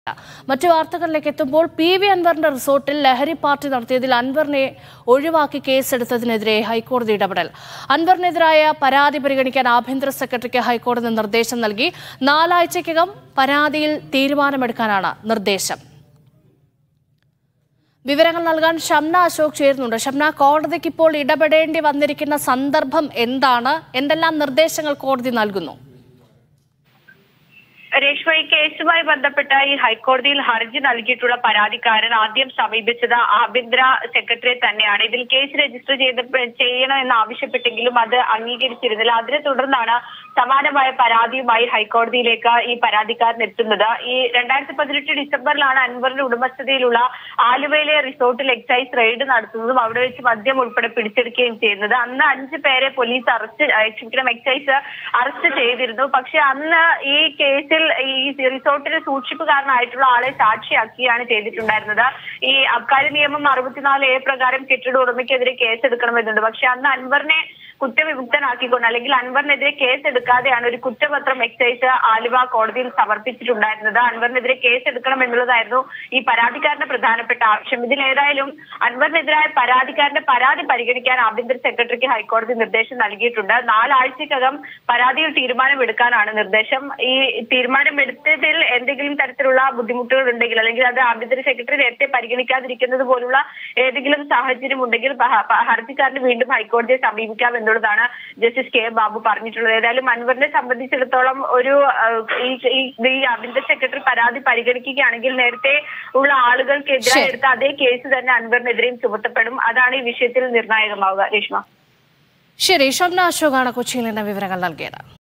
മറ്റു വാർത്തകളിലേക്ക് എത്തുമ്പോൾ പി വി അൻവറിന്റെ റിസോർട്ടിൽ ലഹരി പാർട്ടി നടത്തിയതിൽ അൻവറിനെ ഒഴിവാക്കി കേസെടുത്തതിനെതിരെ ഹൈക്കോടതി ഇടപെടൽ അൻവറിനെതിരായ പരാതി പരിഗണിക്കാൻ ആഭ്യന്തര സെക്രട്ടറിക്ക് ഹൈക്കോടതി നിർദ്ദേശം നൽകി നാലാഴ്ചയ്ക്കകം പരാതിയിൽ തീരുമാനമെടുക്കാനാണ് നിർദ്ദേശം വിവരങ്ങൾ നൽകാൻ ഷംന അശോക് ചേരുന്നുണ്ട് ഷംന കോടതിക്ക് ഇപ്പോൾ ഇടപെടേണ്ടി വന്നിരിക്കുന്ന സന്ദർഭം എന്താണ് എന്തെല്ലാം നിർദ്ദേശങ്ങൾ കോടതി നൽകുന്നു രേഷ്മ ഈ കേസുമായി ബന്ധപ്പെട്ട ഈ ഹൈക്കോടതിയിൽ ഹർജി നൽകിയിട്ടുള്ള പരാതിക്കാരൻ ആദ്യം സമീപിച്ചത് ആഭ്യന്തര സെക്രട്ടറി തന്നെയാണ് ഇതിൽ കേസ് രജിസ്റ്റർ ചെയ്ത് ചെയ്യണമെന്ന് ആവശ്യപ്പെട്ടെങ്കിലും അത് അംഗീകരിച്ചിരുന്നില്ല അതിനെ തുടർന്നാണ് സമാനമായ പരാതിയുമായി ഹൈക്കോടതിയിലേക്ക് ഈ പരാതിക്കാരൻ എത്തുന്നത് ഈ രണ്ടായിരത്തി പതിനെട്ട് ഡിസംബറിലാണ് അൻവറിന്റെ ഉടമസ്ഥതയിലുള്ള ആലുവയിലെ റിസോർട്ടിൽ എക്സൈസ് റെയ്ഡ് നടത്തുന്നതും അവിടെ വെച്ച് മദ്യം ഉൾപ്പെടെ പിടിച്ചെടുക്കുകയും ചെയ്യുന്നത് അന്ന് അഞ്ച് പേരെ പോലീസ് അറസ്റ്റ് ക്ഷമിക്കണം എക്സൈസ് അറസ്റ്റ് ചെയ്തിരുന്നു പക്ഷെ അന്ന് ഈ കേസിൽ ഈ റിസോർട്ടിലെ സൂക്ഷിപ്പുകാരനായിട്ടുള്ള ആളെ സാക്ഷിയാക്കിയാണ് ചെയ്തിട്ടുണ്ടായിരുന്നത് ഈ അബ്കാരി നിയമം അറുപത്തിനാല് എ പ്രകാരം കെട്ടിട ഉടമയ്ക്കെതിരെ കേസെടുക്കണമെന്നുണ്ട് പക്ഷെ അന്ന് അൻവറിനെ കുറ്റവിമുക്തനാക്കിക്കൊണ്ട് അല്ലെങ്കിൽ അൻവറിനെതിരെ കേസ് എടുക്കാതെയാണ് ഒരു കുറ്റപത്രം എക്സൈസ് ആലുവ കോടതിയിൽ സമർപ്പിച്ചിട്ടുണ്ടായിരുന്നത് അൻവറിനെതിരെ കേസ് എടുക്കണം എന്നുള്ളതായിരുന്നു ഈ പരാതിക്കാരന്റെ പ്രധാനപ്പെട്ട ആവശ്യം ഇതിലേതായാലും അൻവറിനെതിരായ പരാതിക്കാരന്റെ പരാതി പരിഗണിക്കാൻ ആഭ്യന്തര സെക്രട്ടറിക്ക് ഹൈക്കോടതി നിർദ്ദേശം നൽകിയിട്ടുണ്ട് നാലാഴ്ചക്കകം പരാതിയിൽ തീരുമാനമെടുക്കാനാണ് നിർദ്ദേശം ഈ തീരുമാനമെടുത്തതിൽ എന്തെങ്കിലും തരത്തിലുള്ള ബുദ്ധിമുട്ടുകൾ ഉണ്ടെങ്കിൽ അല്ലെങ്കിൽ അത് ആഭ്യന്തര സെക്രട്ടറി നേരത്തെ പരിഗണിക്കാതിരിക്കുന്നത് പോലുള്ള ഏതെങ്കിലും സാഹചര്യം ഉണ്ടെങ്കിൽ പ- പ- ഹർജിക്കാരന് വീണ്ടും ഹൈക്കോടതിയെ സമീപിക്കാം എന്നുള്ളതാണ് ജസ്റ്റിസ് കെ ബാബു പറഞ്ഞിട്ടുള്ളത് ഏതായാലും അൻവറിനെ സംബന്ധിച്ചിടത്തോളം ഒരു ആ, ഈ ഈ- ഈ ആഭ്യന്തര സെക്രട്ടറി പരാതി പരിഗണിക്കുകയാണെങ്കിൽ നേരത്തെ ഉള്ള ആളുകൾക്കെതിരെ ശരി. എടുത്ത അതേ കേസ് തന്നെ അൻവറിനെതിരെയും ചുമത്തപ്പെടും അതാണ് ഈ വിഷയത്തിൽ നിർണായകമാവുക രേഷ്മ ശരി ഷംന അശോകാണ് കൊച്ചിയിൽ നിന്ന് വിവരങ്ങൾ നൽകിയത്